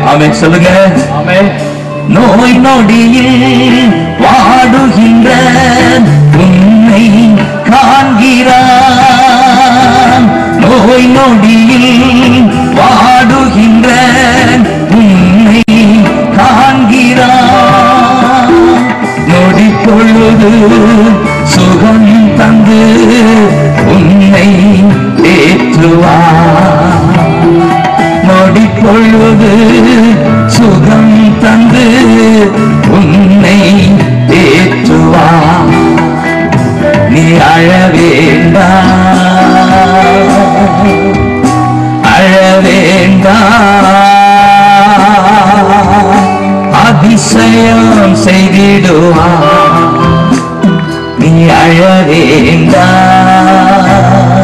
ஆமென் சொல்லுங்க ஆமென் நோய் நொடியில் வாடுகின்ற உன்னை காண்கிறான் நோய் நொடியில் வாடுகின்ற உன்னை காண்கிறான் நொடி பொழுது சுகம் தந்து உன்னை ஏற்றுவான் நொடி பொழுது சுகம் தந்து உன்னை ஏற்றுவான் நீ அழ வேண்டாம் அழ வேண்டாம் அதிசயம் செய்திடுவான் நீ அழ வேண்டாம்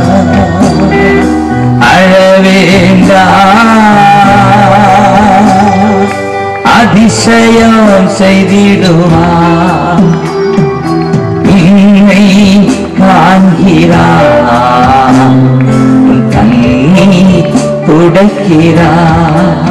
அழ வேண்டாம் அதிசயம் செய்திடுவான் உன்னை காண்கிறான் உன் கண்ணீர் துடைக்கிறான்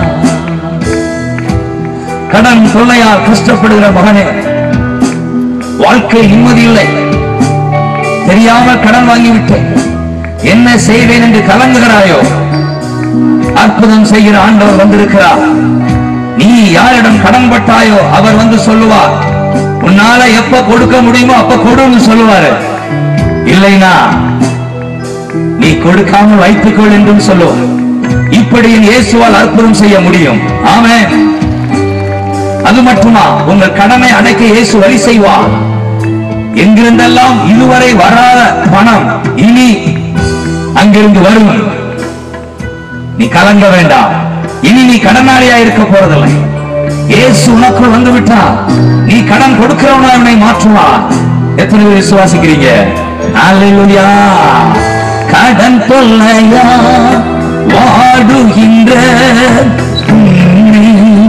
கடன் தொல்லையால் கஷ்டப்படுகிற மகனே வாழ்க்கை நிம்மதி இல்லை தெரியாமல் கடன் வாங்கிவிட்டேன் என்ன செய்வேன் என்று கலங்குகிறாயோ அற்புதம் செய்கிற ஆண்டவர் வந்திருக்கிறார் நீ யாரிடம் கடன் பட்டாயோ அவர் வந்து சொல்லுவார் உன்னால எப்ப கொடுக்க முடியுமோ அப்ப கொடுன்னு சொல்லுவாரு இல்லைனா நீ கொடுக்காமல் வைத்துக்கொள் என்றும் சொல்லுவார் இப்படி என் இயேசுவால் அற்புதம் செய்ய முடியும் ஆமென் அது மட்டுமா உங்கள் கடனை அடைக்க இயேசு வழி செய்வார் எங்கிருந்தெல்லாம் இதுவரை வராத பணம் இனி அங்கிருந்து வரும் நீ கலங்க வேண்டாம் இனி நீ கடனாளியா இருக்க போறதில்லை இயேசு உனக்குள் வந்து விட்டா நீ கடன் கொடுக்கிறவனா அவனை மாற்றுவார் எத்தனை பேர் விசுவாசிக்கிறீங்க அல்லேலூயா கடன் தொல்லையா வாடுகின்ற உன்னை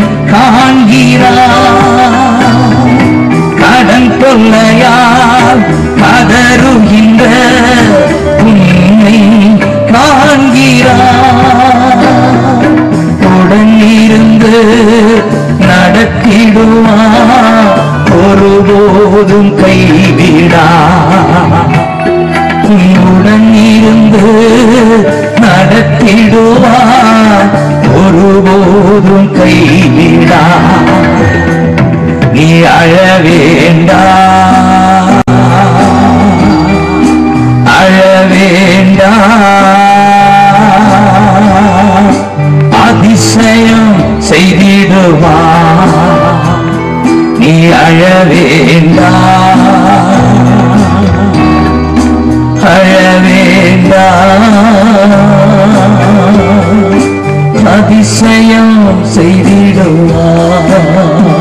காண்கிறான் கடன் தொல்லையால் கதறுகின்ற உன்னை காண்கிறான் உடன் இருந்து நடத்திடுவான் ஒருபோதும் கைவிடா உன்னுடன் இருந்து நடத்திடுவான் ஒருபோதும் கைவிடா நீ அழ வேண்டாம் அழ வேண்டாம் அதிசயம் செய்திடுவான் நீ அழ வேண்டாம் அழ வேண்டாம் அதிசயம் செய்திடுவான்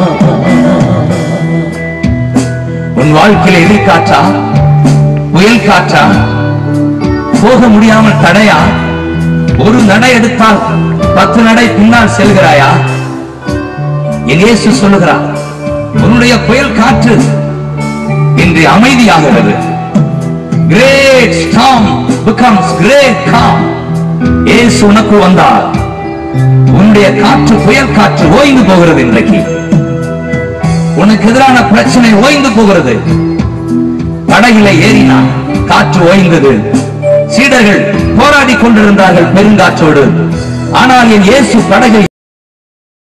உன் வாழ்க்கையில் எதிர் காற்றா புயல் காற்றா போக முடியாமல் தடையா ஒரு நடை எடுத்தால் பத்து நடை பின்னால் செல்கிறாயா என் இயேசு சொல்லுகிறார் உன்னுடைய புயல் காற்று இன்று அமைதியாகிறது great storm becomes great calm இயேசு உனக்கு வந்தார் உன்னுடைய காற்று புயல் காற்று ஓய்ந்து போகிறது இன்றைக்கு உனக்கு எதிரான பிரச்சனை ஓய்ந்து போகிறது படகில ஏறினான் காற்று ஓய்ந்தது சீடர்கள் போராடி கொண்டிருந்தார்கள் பெருங்காற்றோடு ஆனால் என் இயேசு படகை